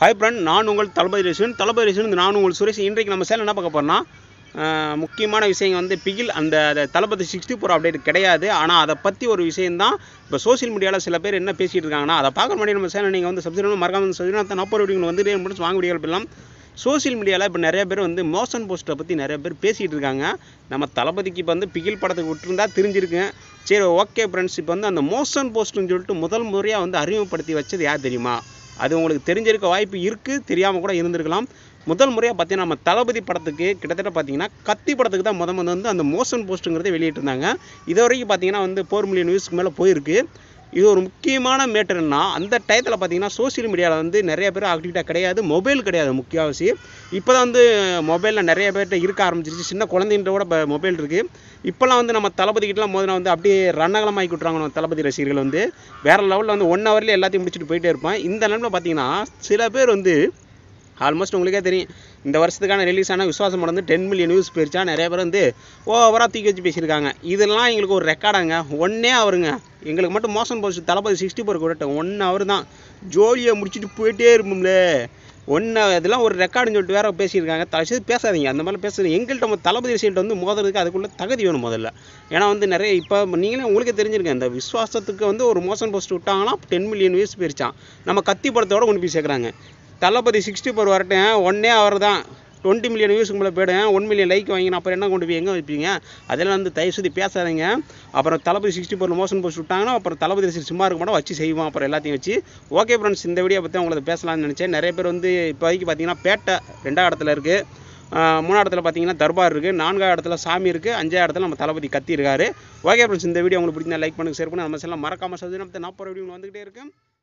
hi friend நான் உங்கள் தளபதி ration தளபதி ration நான் உங்கள் சுரேஷ் இன்றைக்கு நம்ம சேனல் என்ன பார்க்க போறோம்னா அஹ், முக்கியமான விஷயம் வந்து பிகில் அந்த அந்த தளபதி சிக்ஸ்டி ஃபோர் அப்டேட் கிடையாது ஆனால் அதை பற்றி ஒரு விஷயம்தான் இப்போ சோஷியல் மீடியாவில் சில பேர் என்ன பேசிகிட்டு இருக்காங்கன்னா அதை பார்க்க முன்னாடி நம்ம சேனல் நீங்கள் வந்து சப்ஸ்கிரைப் மறக்காம சப்ஸ்கிரைப் நாற்பது வீடியோ வந்து முடிச்சு வாங்க வீடியோ போடலாம் சோஷியல் மீடியாவில் இப்போ நிறைய பேர் வந்து மோஷன் போஸ்ட்டை பற்றி நிறைய பேர் பேசிகிட்டு இருக்காங்க நம்ம தளபதிக்கு இப்போ வந்து பிகில் படத்துக்கு விட்டுருந்தா தெரிஞ்சிருக்கேன் சரி ஓகே ஃப்ரெண்ட்ஸ் இப்போ வந்து அந்த மோஷன் போஸ்ட்னு சொல்லிட்டு முதல் முறையாக வந்து அறிமுகப்படுத்தி வச்சது யார் தெரியுமா அது உங்களுக்கு தெரிஞ்சிருக்க வாய்ப்பு இருக்குது தெரியாமல் கூட இருந்திருக்கலாம் முதல் முறையாக பார்த்தீங்கன்னா நம்ம தளபதி படத்துக்கு கிட்டத்தட்ட பார்த்தீங்கன்னா கத்தி படத்துக்கு தான் முத முத வந்து அந்த மோஷன் போஸ்ட்டுங்கிறத வெளியிட்டிருந்தாங்க இது வரைக்கும் பார்த்தீங்கன்னா வந்து ஃபோர் மில்லியன் வியூஸ்க்கு மேலே போயிருக்கு இது ஒரு முக்கியமான மேட்டர்னா அந்த டயத்தில் பார்த்தீங்கன்னா சோஷியல் மீடியாவில் வந்து நிறைய பேர் ஆக்டிவிட்டாக கிடையாது மொபைல் கிடையாது முக்கியவாசி இப்போ தான் வந்து மொபைலில் நிறைய பேர்கிட்ட இருக்க ஆரம்பிச்சிருச்சு சின்ன குழந்தைன்ற கூட இப்போ மொபைல் இருக்குது இப்போல்லாம் வந்து நம்ம தளபதி கிட்டலாம் மோதினா வந்து அப்படியே ரணகலமாக்கி விட்றாங்க நம்ம தளபதி ரசிகர்கள் வந்து வேறு லெவலில் வந்து ஒன் ஹவர்லேயே எல்லாத்தையும் முடிச்சுட்டு போயிட்டே இருப்பேன் இந்த நிலமில் பார்த்தீங்கன்னா சில பேர் வந்து ஆல்மோஸ்ட் உங்களுக்கே தெரியும் இந்த வருஷத்துக்கான ரிலீஸ் ஆன விஸ்வாசம் படம் வந்து டென் மில்லியன் நியூஸ் போயிருச்சா நிறைய பேர் வந்து ஓவராக தூக்கி வச்சு பேசியிருக்காங்க இதெல்லாம் எங்களுக்கு ஒரு ரெக்கார்டாங்க ஒன்னே அவருங்க எங்களுக்கு மட்டும் மோசம் போச்சு தளபதி சிக்ஸ்டி ஃபோர் கூட ஒன் ஹவர் தான் ஜோலியை முடிச்சுட்டு போயிட்டே இருப்போம்ல ஒன்று இதெல்லாம் ஒரு ரெக்கார்டுன்னு சொல்லிட்டு வேற பேசியிருக்காங்க தயவுசெய்து பேசாதீங்க அந்த மாதிரிலாம் பேசுறது எங்கள்கிட்ட நம்ம தளபதி விஷயத்தை வந்து மோதுறதுக்கு அதுக்குள்ள தகுதி வேணும் முதல்ல ஏன்னா வந்து நிறைய இப்போ நீங்களே உங்களுக்கே தெரிஞ்சிருக்கேன் இந்த விஸ்வாசத்துக்கு வந்து ஒரு மோசன் போஸ்ட் விட்டாங்கன்னா டென் மில்லியன் வியூஸ் போயிருச்சான் நம்ம கத்தி படத்தோட கொண்டு போய் சேர்க்குறாங்க தளபதி சிக்ஸ்டி ஃபோர் வரட்டும் ஒன்னே அவர் தான் டுவெண்ட்டி மில்லியன் வியூஸ்க்கு மேலே போய்டும் ஒன் மில்லியன் லைக் வாங்கினா அப்புறம் என்ன கொண்டு போய் எங்கே வைப்பீங்க அதெல்லாம் வந்து தயவு செய்து பேசாதீங்க அப்புறம் Thalapathy sixty four motion post விட்டாங்கன்னா அப்புறம் தளபதி ரசிகர் சும்மா இருக்க மாட்டோம் வச்சு செய்வோம் அப்புறம் எல்லாத்தையும் வச்சு ஓகே ஃப்ரெண்ட்ஸ் இந்த வீடியோ பற்றி உங்களுக்கு பேசலாம்னு நினச்சேன் நிறைய பேர் வந்து இப்போதைக்கு பார்த்தீங்கன்னா பேட்டை ரெண்டாவது இடத்துல இருக்குது மூணாவது இடத்துல பார்த்தீங்கன்னா தர்பார் இருக்குது நான்காவது இடத்துல சாமி இருக்குது அஞ்சாவது இடத்துல நம்ம தளபதி கத்தி இருக்காரு ஓகே ஃப்ரெண்ட்ஸ் இந்த வீடியோ உங்களுக்கு பிடிச்சா லைக் பண்ணுங்க ஷேர் பண்ணி நம்ம செல்லாம் மறக்காம சதுரம் நாற்பது வீடியோ வந்துகிட்டே இருக்கு